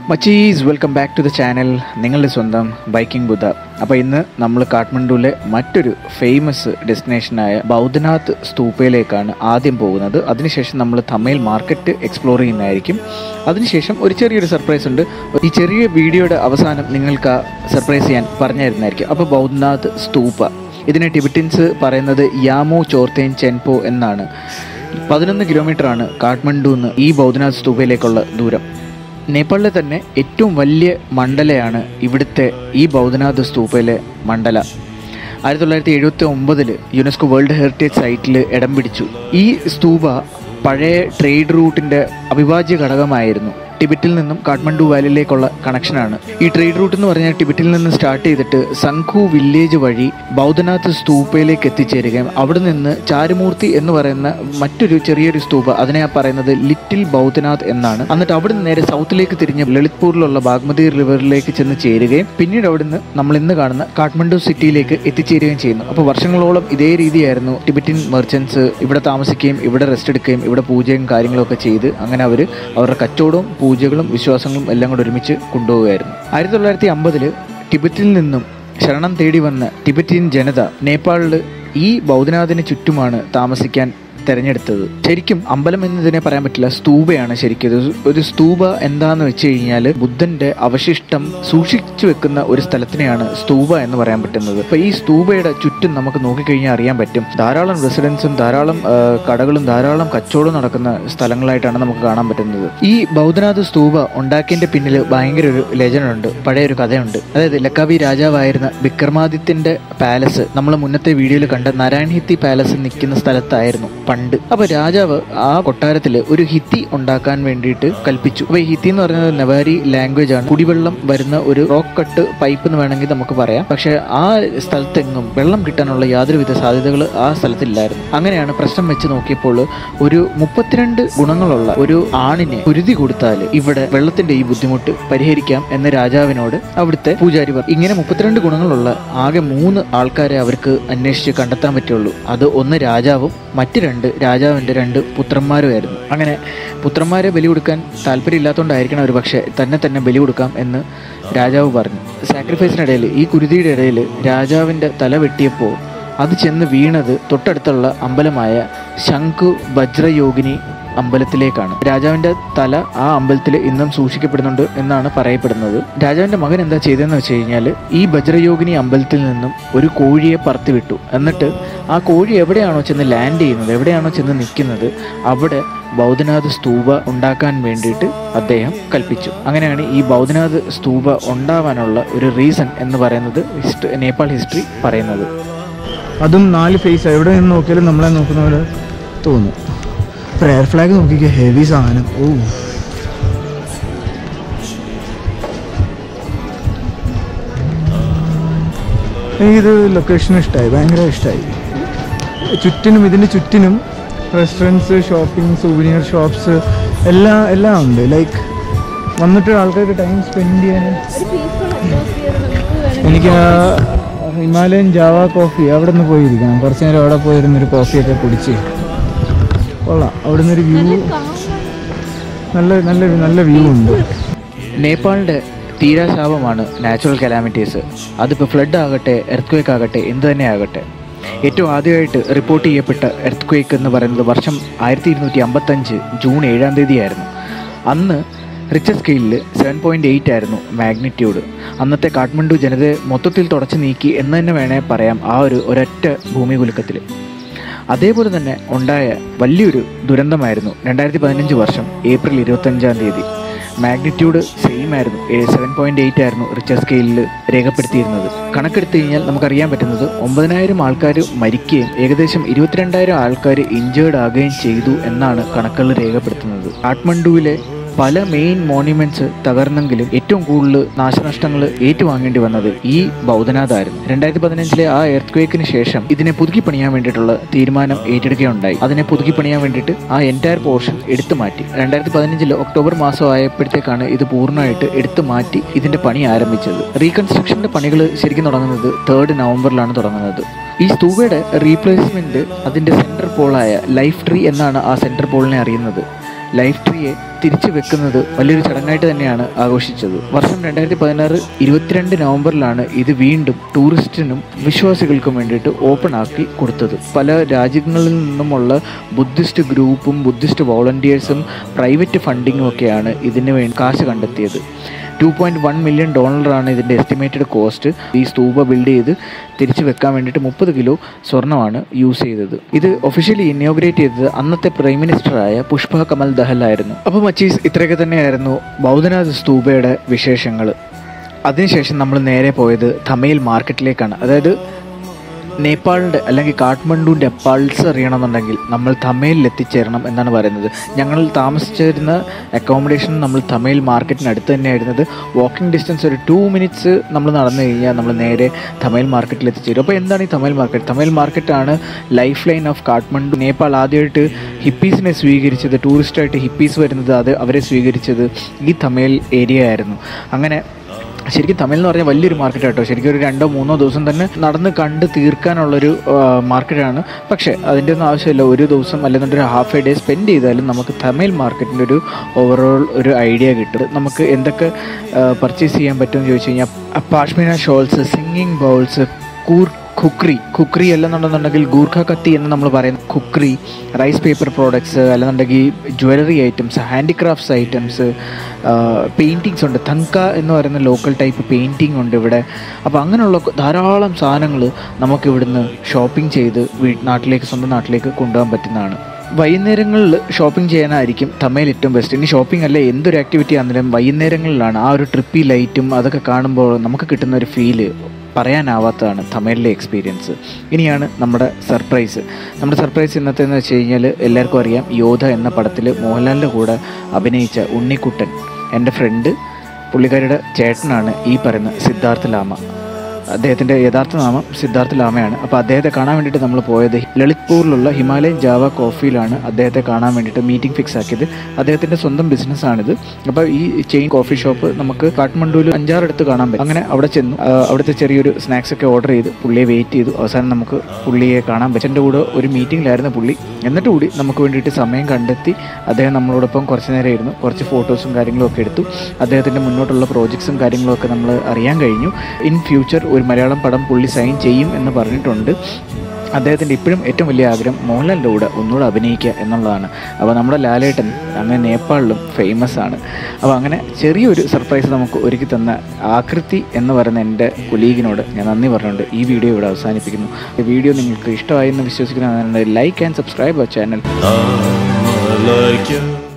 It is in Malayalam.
മച്ചീസ് welcome back to the channel നിങ്ങളുടെ സ്വന്തം ബൈക്കിംഗ് ബുദ്ധ അപ്പോൾ ഇന്ന് നമ്മൾ കാഠ്മണ്ഡുവിലെ മറ്റൊരു ഫേമസ് ഡെസ്റ്റിനേഷനായ ബൗദ്ധനാഥ് സ്തൂപ്പയിലേക്കാണ് ആദ്യം പോകുന്നത് അതിനുശേഷം നമ്മൾ തമിഴ് മാർക്കറ്റ് എക്സ്പ്ലോർ ചെയ്യുന്നതായിരിക്കും അതിനുശേഷം ഒരു ചെറിയൊരു സർപ്രൈസ് ഉണ്ട് ഈ ചെറിയ വീഡിയോയുടെ അവസാനം നിങ്ങൾക്ക് ആ സർപ്രൈസ് ഞാൻ പറഞ്ഞു തരുന്നതായിരിക്കും അപ്പോൾ ബൗദ്ധനാഥ് സ്തൂപ്പ ഇതിനെ ടിബറ്റിൻസ് പറയുന്നത് യാമോ ചോർത്തേൻ ചെൻപോ എന്നാണ് പതിനൊന്ന് കിലോമീറ്ററാണ് കാഠ്മണ്ഡുന്ന് ഈ ബൗദ്ധനാഥ് സ്തൂപ്പയിലേക്കുള്ള ദൂരം നേപ്പാളിലെ തന്നെ ഏറ്റവും വലിയ മണ്ഡലയാണ് ഇവിടുത്തെ ഈ ബൗദ്ധനാഥ് സ്തൂപ്പയിലെ മണ്ഡല ആയിരത്തി തൊള്ളായിരത്തി എഴുപത്തി ഒമ്പതിൽ യുനെസ്കോ വേൾഡ് ഹെറിറ്റേജ് സൈറ്റിൽ ഇടം പിടിച്ചു ഈ സ്തൂപ പഴയ ട്രേഡ് റൂട്ടിൻ്റെ അവിഭാജ്യ ഘടകമായിരുന്നു ടിബറ്റിൽ നിന്നും കാഠ്മണ്ഡു വാലിയിലേക്കുള്ള കണക്ഷനാണ് ഈ ട്രേഡ് റൂട്ട് എന്ന് പറഞ്ഞാൽ ടിബറ്റിൽ നിന്ന് സ്റ്റാർട്ട് ചെയ്തിട്ട് സംഖു വില്ലേജ് വഴി ബൗദ്ധനാഥ് സ്തൂപ്പയിലേക്ക് എത്തിച്ചേരുകയും അവിടെ നിന്ന് ചാരുമൂർത്തി എന്ന് പറയുന്ന മറ്റൊരു ചെറിയൊരു സ്തൂപ അതിനെ ആ പറയുന്നത് ലിറ്റിൽ ബൗദ്ധനാഥ് എന്നാണ് എന്നിട്ട് അവിടെ നിന്ന് നേരെ സൗത്തിലേക്ക് തിരിഞ്ഞ് ലളിത്പൂരിലുള്ള ബാഗ്മതി റിവറിലേക്ക് ചെന്ന് ചേരുകയും പിന്നീട് അവിടുന്ന് നമ്മൾ ഇന്ന് കാണുന്ന കാഠ്മണ്ഡു സിറ്റിയിലേക്ക് എത്തിച്ചേരുകയും ചെയ്യുന്നു അപ്പോൾ വർഷങ്ങളോളം ഇതേ രീതിയായിരുന്നു ടിബറ്റിൻ മെർച്ചൻസ് ഇവിടെ താമസിക്കുകയും ഇവിടെ റെസ്റ്റ് എടുക്കുകയും ഇവിടെ പൂജയും കാര്യങ്ങളൊക്കെ ചെയ്ത് അങ്ങനെ അവർ അവരുടെ കച്ചവടവും പൂജകളും വിശ്വാസങ്ങളും എല്ലാം കൂടെ ഒരുമിച്ച് കൊണ്ടുപോവുകയായിരുന്നു ആയിരത്തി തൊള്ളായിരത്തി അമ്പതില് ടിബറ്റിൽ നിന്നും ശരണം തേടി വന്ന ടിബറ്റിൻ ജനത നേപ്പാളിൽ ഈ ബൗദ്ധനാഥിന് ചുറ്റുമാണ് താമസിക്കാൻ തെരഞ്ഞെടുത്തത് ശരിക്കും അമ്പലം എന്നതിനെ പറയാൻ പറ്റില്ല സ്തൂപയാണ് ശരിക്കും ഇത് ഒരു സ്തൂപ എന്താന്ന് വെച്ച് കഴിഞ്ഞാൽ ബുദ്ധന്റെ അവശിഷ്ടം സൂക്ഷിച്ചു വെക്കുന്ന ഒരു സ്ഥലത്തിനെയാണ് സ്തൂപ എന്ന് പറയാൻ പറ്റുന്നത് അപ്പൊ ഈ സ്തൂപയുടെ ചുറ്റും നമുക്ക് നോക്കിക്കഴിഞ്ഞാൽ അറിയാൻ പറ്റും ധാരാളം റെസിഡൻസും ധാരാളം ആ, കടകളും ധാരാളം കച്ചവടവും നടക്കുന്ന സ്ഥലങ്ങളായിട്ടാണ് നമുക്ക് കാണാൻ പറ്റുന്നത് ഈ ബൗദ്ധനാഥ് സ്തൂപ ഉണ്ടാക്കിയതിന്റെ പിന്നിൽ ഭയങ്കര ഒരു ലെജൻഡ് ഉണ്ട് പഴയ ഒരു കഥയുണ്ട് അതായത് ലക്കാവി രാജാവായിരുന്ന വിക്രമാദിത്യന്റെ പാലസ് നമ്മൾ മുന്നത്തെ വീഡിയോയിൽ കണ്ട നാരായൺ ഹിത്തി പാലസ് നിൽക്കുന്ന സ്ഥലത്തായിരുന്നു പണ്ട് അപ്പൊ രാജാവ് ആ കൊട്ടാരത്തിൽ ഒരു ഹിത്തി ഉണ്ടാക്കാൻ വേണ്ടിയിട്ട് കൽപ്പിച്ചു അപ്പൊ ഈ ഹിത്തി എന്ന് പറയുന്നത് നവാരി ലാംഗ്വേജ് ആണ് കുടിവെള്ളം വരുന്ന ഒരു റോക്ക് കട്ട് പൈപ്പ് എന്ന് വേണമെങ്കിൽ നമുക്ക് പറയാം പക്ഷെ ആ സ്ഥലത്തെങ്ങും വെള്ളം കിട്ടാനുള്ള യാതൊരുവിധ സാധ്യതകൾ ആ സ്ഥലത്തില്ലായിരുന്നു അങ്ങനെയാണ് പ്രശ്നം വെച്ച് നോക്കിയപ്പോൾ ഒരു മുപ്പത്തിരണ്ട് ഗുണങ്ങളുള്ള ഒരു ആണിനെ കുരുതി കൊടുത്താൽ ഇവിടെ വെള്ളത്തിന്റെ ഈ ബുദ്ധിമുട്ട് പരിഹരിക്കാം എന്ന് രാജാവിനോട് അവിടുത്തെ പൂജാരി പറഞ്ഞു ഇങ്ങനെ മുപ്പത്തിരണ്ട് ഗുണങ്ങളുള്ള ആകെ മൂന്ന് ആൾക്കാരെ അവർക്ക് അന്വേഷിച്ച് കണ്ടെത്താൻ പറ്റുള്ളൂ അത് ഒന്ന് രാജാവും മറ്റ് രണ്ട് രാജാവിന്റെ രണ്ട് പുത്രന്മാരുമായിരുന്നു അങ്ങനെ പുത്രന്മാരെ ബലി കൊടുക്കാൻ താല്പര്യമില്ലാത്തതുകൊണ്ടായിരിക്കണം ഒരു പക്ഷേ തന്നെ തന്നെ ബലി കൊടുക്കാം എന്ന് രാജാവ് പറഞ്ഞു സാക്രിഫൈസിനിടയിൽ ഈ കുരുതിയുടെ ഇടയിൽ രാജാവിന്റെ തല വെട്ടിയപ്പോൾ അത് ചെന്ന് വീണത് തൊട്ടടുത്തുള്ള അമ്പലമായ ശംഖു വജ്രയോഗിനി അമ്പലത്തിലേക്കാണ് രാജാവിന്റെ തല ആ അമ്പലത്തിൽ ഇന്നും സൂക്ഷിക്കപ്പെടുന്നുണ്ട് എന്നാണ് പറയപ്പെടുന്നത് രാജാവിന്റെ മകൻ എന്താ ചെയ്തതെന്ന് വെച്ച് കഴിഞ്ഞാൽ ഈ വജ്രയോഗിനി അമ്പലത്തിൽ നിന്നും ഒരു കോഴിയെ പറത്തി വിട്ടു എന്നിട്ട് ആ കോഴി എവിടെയാണോ ചെന്ന് ലാൻഡ് ചെയ്യുന്നത് എവിടെയാണോ ചെന്ന് നിൽക്കുന്നത് അവിടെ ബൗദ്ധനാഥ് സ്തൂപ ഉണ്ടാക്കാൻ വേണ്ടിയിട്ട് അദ്ദേഹം കൽപ്പിച്ചു അങ്ങനെയാണ് ഈ ബൗദ്ധനാഥ് സ്തൂപ ഉണ്ടാവാനുള്ള ഒരു റീസൺ എന്ന് പറയുന്നത് ഹിസ്റ്റ- നേപ്പാൾ ഹിസ്റ്ററി പറയുന്നത് അതും നാല് ഫേസ് എവിടെ നിന്ന് നോക്കിയാലും നമ്മളെ നോക്കുന്ന പോലെ തോന്നും പ്രയർ ഫ്ലാഗ് നോക്കിക്കുക ഹെവി സാധനം ഓ എനിക്കിത് ലൊക്കേഷൻ ഇഷ്ടമായി ഭയങ്കര ഇഷ്ടമായി ചുറ്റിനും ഇതിൻ്റെ ചുറ്റിനും റെസ്റ്റോറൻറ്റ്സ് ഷോപ്പിംഗ് സൂവിനിയർ ഷോപ്സ് എല്ലാം എല്ലാം ഉണ്ട് ലൈക്ക് വന്നിട്ട് ആൾക്കാർക്ക് ടൈം സ്പെൻഡ് ചെയ്യാൻ എനിക്ക് ആ ഹിമാലയൻ ജാവ കോഫി അവിടെ നിന്ന് പോയിരിക്കണം കുറച്ച് നേരം അവിടെ പോയിരുന്നൊരു കോഫിയൊക്കെ കുടിച്ച് കൊള്ളാം അവിടെ നിന്നൊരു വ്യൂ നല്ല നല്ല നല്ല വ്യൂ ഉണ്ട് നേപ്പാളിൻ്റെ തീരാശാപമാണ് നാച്ചുറൽ കലാമിറ്റീസ് അതിപ്പോൾ ഫ്ലഡ് ആകട്ടെ എർത്ത് ക്വേക്ക് ആകട്ടെ എന്ത് തന്നെ ആകട്ടെ ഏറ്റവും ആദ്യമായിട്ട് റിപ്പോർട്ട് ചെയ്യപ്പെട്ട എർത്ത് ക്വേക്ക് എന്ന് പറയുന്നത് വർഷം ആയിരത്തി ഇരുന്നൂറ്റി അമ്പത്തഞ്ച് ജൂൺ ഏഴാം തീയതിയായിരുന്നു അന്ന് റിച്ചർ സ്കെയിലിൽ സെവൻ പോയിൻറ്റ് എയ്റ്റ് ആയിരുന്നു മാഗ്നിറ്റ്യൂഡ് അന്നത്തെ കാഠ്മണ്ഡു ജനതയെ മൊത്തത്തിൽ തുടച്ചു നീക്കി എന്ന് തന്നെ വേണേൽ പറയാം ആ ഒരു ഒരൊറ്റ ഭൂമികുലുക്കത്തിൽ അതേപോലെ തന്നെ ഉണ്ടായ വലിയൊരു ദുരന്തമായിരുന്നു രണ്ടായിരത്തി പതിനഞ്ച് വർഷം ഏപ്രിൽ ഇരുപത്തഞ്ചാം തീയതി മാഗ്നിറ്റ്യൂഡ് സെയിം ആയിരുന്നു സെവൻ പോയിന്റ് എയ്റ്റ് ആയിരുന്നു റിച്ചർ സ്കെയിലിൽ രേഖപ്പെടുത്തിയിരുന്നത് കണക്കെടുത്ത് കഴിഞ്ഞാൽ നമുക്കറിയാൻ പറ്റുന്നത് ഒമ്പതിനായിരം ആൾക്കാർ മരിക്കുകയും ഏകദേശം ഇരുപത്തിരണ്ടായിരം ആൾക്കാർ ഇഞ്ചേർഡ് ആകുകയും ചെയ്തു എന്നാണ് കണക്കുകൾ രേഖപ്പെടുത്തുന്നത് കാഠ്മണ്ഡുവിലെ പല മെയിൻ മോണ്യുമെന്റ്സ് തകർന്നെങ്കിലും ഏറ്റവും കൂടുതൽ നാശനഷ്ടങ്ങൾ ഏറ്റുവാങ്ങേണ്ടി വന്നത് ഈ ബൗദ്ധനാഥായിരുന്നു രണ്ടായിരത്തി പതിനഞ്ചിലെ ആ എർത്ത് ക്വേക്കിന് ശേഷം ഇതിനെ പുതുക്കി പണിയാൻ വേണ്ടിയിട്ടുള്ള തീരുമാനം ഏറ്റെടുക്കുകയുണ്ടായി അതിനെ പുതുക്കി പണിയാൻ വേണ്ടിയിട്ട് ആ എൻറ്റയർ പോർഷൻ എടുത്തു മാറ്റി രണ്ടായിരത്തി പതിനഞ്ചിൽ ഒക്ടോബർ മാസം ആയപ്പോഴത്തേക്കാണ് ഇത് പൂർണ്ണമായിട്ട് എടുത്തു മാറ്റി ഇതിന്റെ പണി ആരംഭിച്ചത് റീകൺസ്ട്രക്ഷന്റെ പണികൾ ശരിക്കും തുടങ്ങുന്നത് തേർഡ് നവംബറിലാണ് തുടങ്ങുന്നത് ഈ സ്തൂവയുടെ റീപ്ലേസ്മെന്റ് അതിന്റെ സെന്റർ പോളായ ലൈഫ് ട്രീ എന്നാണ് ആ സെന്റർ പോളിനെ അറിയുന്നത് ലൈഫ് ട്രീയെ തിരിച്ചു വെക്കുന്നത് വലിയൊരു ചടങ്ങായിട്ട് തന്നെയാണ് ആഘോഷിച്ചത് വർഷം രണ്ടായിരത്തി പതിനാറ് ഇരുപത്തിരണ്ട് നവംബറിലാണ് ഇത് വീണ്ടും ടൂറിസ്റ്റിനും വിശ്വാസികൾക്കും വേണ്ടിയിട്ട് ഓപ്പൺ ആക്കി കൊടുത്തത് പല രാജ്യങ്ങളിൽ നിന്നുമുള്ള ബുദ്ധിസ്റ്റ് ഗ്രൂപ്പും ബുദ്ധിസ്റ്റ് വോളണ്ടിയേഴ്സും പ്രൈവറ്റ് ഫണ്ടിങ്ങും ഒക്കെയാണ് ഇതിന് വേണ്ടി കാശ് കണ്ടെത്തിയത് ടു പോയിൻറ്റ് വൺ മില്യൺ ഡോളറാണ് ഇതിൻ്റെ എസ്റ്റിമേറ്റഡ് കോസ്റ്റ് ഈ സ്തൂപ ബിൽഡ് ചെയ്ത് തിരിച്ചു വെക്കാൻ വേണ്ടിയിട്ട് മുപ്പത് കിലോ സ്വർണ്ണമാണ് യൂസ് ചെയ്തത് ഇത് ഒഫീഷ്യലി ഇന്നോഗ്രേറ്റ് ചെയ്തത് അന്നത്തെ പ്രൈം മിനിസ്റ്ററായ പുഷ്പ കമൽ ദഹൽ ആയിരുന്നു അപ്പോൾ മച്ചീസ് ഇത്രയൊക്കെ തന്നെയായിരുന്നു ബൗദ്ധനാഥ് സ്തൂപയുടെ വിശേഷങ്ങൾ അതിനുശേഷം നമ്മൾ നേരെ പോയത് തമയിൽ മാർക്കറ്റിലേക്കാണ് അതായത് നേപ്പാളിൻ്റെ അല്ലെങ്കിൽ കാഠ്മണ്ഡുവിൻ്റെ പൾസ് അറിയണമെന്നുണ്ടെങ്കിൽ നമ്മൾ തമയിൽ എത്തിച്ചേരണം എന്നാണ് പറയുന്നത് ഞങ്ങൾ താമസിച്ചിരുന്ന അക്കോമഡേഷൻ നമ്മൾ തമയിൽ മാർക്കറ്റിനടുത്ത് തന്നെയായിരുന്നത് വാക്കിംഗ് ഡിസ്റ്റൻസ് ഒരു ടു മിനിറ്റ്സ് നമ്മൾ നടന്നു കഴിഞ്ഞാൽ നമ്മൾ നേരെ തമയിൽ മാർക്കറ്റിൽ എത്തിച്ചേരും അപ്പോൾ എന്താണ് ഈ തമയിൽ മാർക്കറ്റ് തമയിൽ മാർക്കറ്റാണ് lifeline of Kathmandu Nepal ആദ്യമായിട്ട് ഹിപ്പീസിനെ സ്വീകരിച്ചത് ടൂറിസ്റ്റായിട്ട് ഹിപ്പീസ് വരുന്നത് അത് അവരെ സ്വീകരിച്ചത് ഈ തമയിൽ ഏരിയ ആയിരുന്നു അങ്ങനെ ശരിക്കും തമിഴ് എന്ന് പറഞ്ഞാൽ വലിയൊരു മാർക്കറ്റ് കേട്ടോ ശരിക്കും ഒരു രണ്ടോ മൂന്നോ ദിവസം തന്നെ നടന്ന് കണ്ട് തീർക്കാനുള്ളൊരു മാർക്കറ്റാണ് പക്ഷേ അതിൻ്റെ ഒന്നും ആവശ്യമില്ല ഒരു ദിവസം അല്ലെന്നുണ്ടെങ്കിൽ ഒരു ഹാഫ് എ ഡേ സ്പെൻഡ് ചെയ്താലും നമുക്ക് തമിഴ് മാർക്കറ്റിൻ്റെ ഒരു ഓവറോൾ ഒരു ഐഡിയ കിട്ടും നമുക്ക് എന്തൊക്കെ പർച്ചേസ് ചെയ്യാൻ പറ്റുമെന്ന് ചോദിച്ചു കഴിഞ്ഞാൽ പാഷ്മീന ഷോൾസ് സിംഗിങ് ബൗൾസ് കൂർ കുക്രി കുക്രി അല്ലെന്നുണ്ടെന്നുണ്ടെങ്കിൽ ഗൂർഖ കത്തി എന്ന് നമ്മൾ പറയുന്ന കുക്രി റൈസ് പേപ്പർ പ്രോഡക്ട്സ് അല്ലെന്നുണ്ടെങ്കിൽ jewellery items handicrafts items paintings ഉണ്ട് തങ്ക എന്ന് പറയുന്ന ലോക്കൽ ടൈപ്പ് പെയിൻറ്റിംഗ് ഉണ്ട് ഇവിടെ അപ്പോൾ അങ്ങനെയുള്ള ധാരാളം സാധനങ്ങൾ നമുക്ക് ഇവിടുന്ന് ഷോപ്പിംഗ് ചെയ്ത് വീ നാട്ടിലേക്ക് സ്വന്തം നാട്ടിലേക്ക് കൊണ്ടുപോകാൻ പറ്റുന്നതാണ് വൈകുന്നേരങ്ങളിൽ ഷോപ്പിംഗ് ചെയ്യാനായിരിക്കും തമയിൽ ഏറ്റവും ബെസ്റ്റ് ഇനി ഷോപ്പിംഗ് അല്ല എന്തൊരു ആക്ടിവിറ്റി ആണെങ്കിലും വൈകുന്നേരങ്ങളിലാണ് ആ ഒരു ട്രിപ്പി ലൈറ്റും അതൊക്കെ കാണുമ്പോൾ നമുക്ക് കിട്ടുന്ന ഒരു ഫീല് പറയാനാവാത്തതാണ് തമിഴിലെ എക്സ്പീരിയൻസ് ഇനിയാണ് നമ്മുടെ സർപ്രൈസ് നമ്മുടെ സർപ്രൈസ് ഇന്നത്തേന്ന് വെച്ച് കഴിഞ്ഞാൽ എല്ലാവർക്കും അറിയാം യോധ എന്ന പടത്തിൽ മോഹൻലാലിൻ്റെ കൂടെ അഭിനയിച്ച ഉണ്ണിക്കുട്ടൻ എൻ്റെ ഫ്രണ്ട് പുള്ളിക്കാരിയുടെ ചേട്ടനാണ് ഈ പറയുന്ന സിദ്ധാർത്ഥ ലാമ അദ്ദേഹത്തിൻ്റെ യഥാർത്ഥ നാമം സിദ്ധാർത്ഥ ലാമയാണ് അപ്പോൾ അദ്ദേഹത്തെ കാണാൻ വേണ്ടിയിട്ട് നമ്മൾ പോയത് ലളിത്പൂരിലുള്ള ഹിമാലയൻ ജാവ കോഫിയിലാണ് അദ്ദേഹത്തെ കാണാൻ വേണ്ടിയിട്ട് മീറ്റിംഗ് ഫിക്സ് ആക്കിയത് അദ്ദേഹത്തിൻ്റെ സ്വന്തം ബിസിനസ്സാണിത് അപ്പോൾ ഈ ചെയിൻ കോഫി ഷോപ്പ് നമുക്ക് കാഠ്മണ്ഡുവിൽ അഞ്ചാറടുത്ത് കാണാൻ പറ്റും അങ്ങനെ അവിടെ ചെന്നു ആ, അവിടുത്തെ ചെറിയൊരു സ്നാക്സ് ഒക്കെ ഓർഡർ ചെയ്ത് പുള്ളിയെ വെയിറ്റ് ചെയ്തു അവസാനം നമുക്ക് പുള്ളിയെ കാണാൻ പറ്റും എൻ്റെ കൂടെ ഒരു മീറ്റിംഗിലായിരുന്നു പുള്ളി എന്നിട്ട് കൂടി നമുക്ക് വേണ്ടിയിട്ട് സമയം കണ്ടെത്തി അദ്ദേഹം നമ്മളോടൊപ്പം കുറച്ച് നേരം ഇരുന്നു കുറച്ച് ഫോട്ടോസും കാര്യങ്ങളും ഒക്കെ എടുത്തു അദ്ദേഹത്തിൻ്റെ മുന്നോട്ടുള്ള പ്രോജക്ട്സും കാര്യങ്ങളും ഒക്കെ നമ്മൾ അറിയാൻ കഴിഞ്ഞു ഇൻ ഫ്യൂച്ചർ ഒരു മലയാളം പടം പുള്ളി സൈൻ ചെയ്യും എന്ന് പറഞ്ഞിട്ടുണ്ട് അദ്ദേഹത്തിൻ്റെ ഇപ്പോഴും ഏറ്റവും വലിയ ആഗ്രഹം മോഹൻലാലിൻ്റെ കൂടെ ഒന്നുകൂടെ അഭിനയിക്കുക എന്നുള്ളതാണ് അപ്പോൾ നമ്മുടെ ലാലേട്ടൻ അങ്ങനെ നേപ്പാളിലും ഫേമസ് ആണ് അപ്പോൾ അങ്ങനെ ചെറിയൊരു സർപ്രൈസ് നമുക്ക് ഒരുക്കി തന്ന ആകൃതി എന്ന് പറയുന്ന എൻ്റെ കൊലീഗിനോട് ഞാൻ നന്ദി പറഞ്ഞുകൊണ്ട് ഈ വീഡിയോ ഇവിടെ അവസാനിപ്പിക്കുന്നു ഈ വീഡിയോ നിങ്ങൾക്ക് ഇഷ്ടമായി എന്ന് വിശ്വസിക്കുന്ന like and subscribe our channel I like you.